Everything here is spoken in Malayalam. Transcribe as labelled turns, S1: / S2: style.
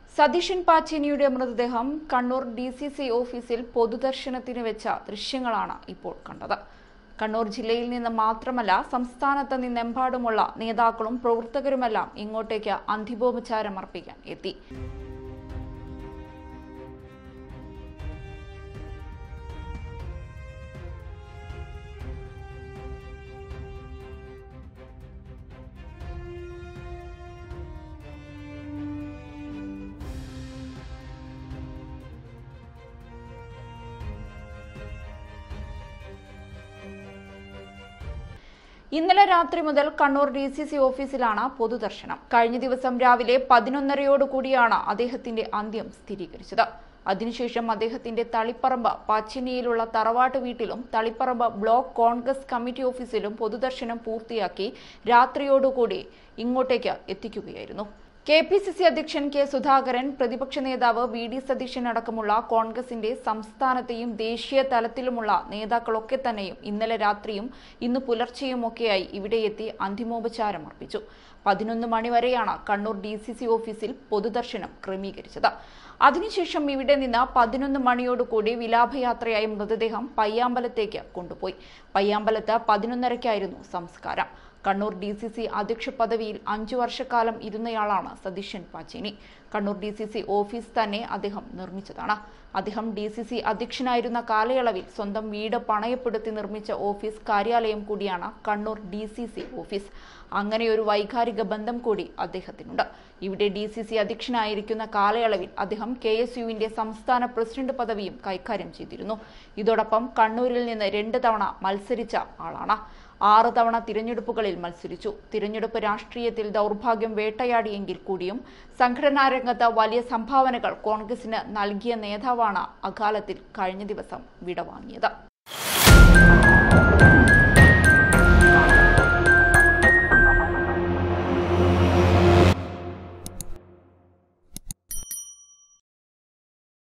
S1: സതീശൻ പാച്ചേനിയുടെ മൃതദേഹം കണ്ണൂർ ഡി സി സി ഓഫീസിൽ പൊതുദർശനത്തിന് വെച്ച ദൃശ്യങ്ങളാണ് ഇപ്പോൾ കണ്ടത് കണ്ണൂർ ജില്ലയിൽ നിന്ന് മാത്രമല്ല സംസ്ഥാനത്ത് നിന്നെമ്പാടുമുള്ള നേതാക്കളും പ്രവർത്തകരുമെല്ലാം ഇങ്ങോട്ടേക്ക് അന്തിമോപചാരം അർപ്പിക്കാൻ എത്തി ഇന്നലെ രാത്രി മുതൽ കണ്ണൂർ ഡി സി സി ഓഫീസിലാണ് പൊതുദർശനം കഴിഞ്ഞ ദിവസം രാവിലെ പതിനൊന്നരയോടുകൂടിയാണ് അദ്ദേഹത്തിന്റെ അന്ത്യം സ്ഥിരീകരിച്ചത് അതിനുശേഷം അദ്ദേഹത്തിന്റെ തളിപ്പറമ്പ് പാച്ചിനിയിലുള്ള തറവാട്ട് വീട്ടിലും തളിപ്പറമ്പ് ബ്ലോക്ക് കോൺഗ്രസ് കമ്മിറ്റി ഓഫീസിലും പൊതുദർശനം പൂർത്തിയാക്കി രാത്രിയോടുകൂടി ഇങ്ങോട്ടേക്ക് എത്തിക്കുകയായിരുന്നു കെ പി സി സി അധ്യക്ഷൻ കെ സുധാകരൻ പ്രതിപക്ഷ നേതാവ് വി ഡി സതീശൻ അടക്കമുള്ള കോൺഗ്രസിന്റെ സംസ്ഥാനത്തെയും ദേശീയ തലത്തിലുമുള്ള നേതാക്കളൊക്കെ തന്നെയും ഇന്നലെ രാത്രിയും ഇന്ന് പുലർച്ചെയുമൊക്കെയായി ഇവിടെ എത്തി അന്തിമോപചാരം അർപ്പിച്ചു പതിനൊന്ന് മണിവരെയാണ് കണ്ണൂർ ഡി സി സി ഓഫീസിൽ പൊതുദർശനം ക്രമീകരിച്ചത് അതിനുശേഷം ഇവിടെ നിന്ന് പതിനൊന്ന് മണിയോടുകൂടി വിലാപയാത്രയായി മൃതദേഹം പയ്യാമ്പലത്തേക്ക് കൊണ്ടുപോയി പയ്യാമ്പലത്ത് പതിനൊന്നരയ്ക്കായിരുന്നു സംസ്കാരം കണ്ണൂർ ഡി സി സി അധ്യക്ഷ പദവിയിൽ അഞ്ചു വർഷക്കാലം ഇരുന്നയാളാണ് Satheesan Pacheni Kannur D C C office തന്നെ അദ്ദേഹം നിർമ്മിച്ചതാണ് അദ്ദേഹം ഡി സി സി അധ്യക്ഷനായിരുന്ന കാലയളവിൽ സ്വന്തം വീട് പണയപ്പെടുത്തി നിർമ്മിച്ച ഓഫീസ് കാര്യാലയം കൂടിയാണ് Kannur D C C office അങ്ങനെയൊരു വൈകാരിക ബന്ധം കൂടി അദ്ദേഹത്തിനുണ്ട് ഇവിടെ ഡി സി സി അധ്യക്ഷനായിരിക്കുന്ന കാലയളവിൽ അദ്ദേഹം കെ എസ് യുവിന്റെ സംസ്ഥാന പ്രസിഡന്റ് പദവിയും കൈകാര്യം ചെയ്തിരുന്നു ഇതോടൊപ്പം കണ്ണൂരിൽ നിന്ന് രണ്ട് തവണ മത്സരിച്ച ആളാണ് ആറ് തവണ തിരഞ്ഞെടുപ്പുകളിൽ മത്സരിച്ചു തിരഞ്ഞെടുപ്പ് രാഷ്ട്രീയത്തിൽ ദൗർഭാഗ്യം വേട്ടയാടിയെങ്കിൽ കൂടിയും സംഘടനാ രംഗത്ത് വലിയ സംഭാവനകൾ കോൺഗ്രസിന് നൽകിയ നേതാവാണ് അകാലത്തിൽ കഴിഞ്ഞ ദിവസം വിടവാങ്ങിയത്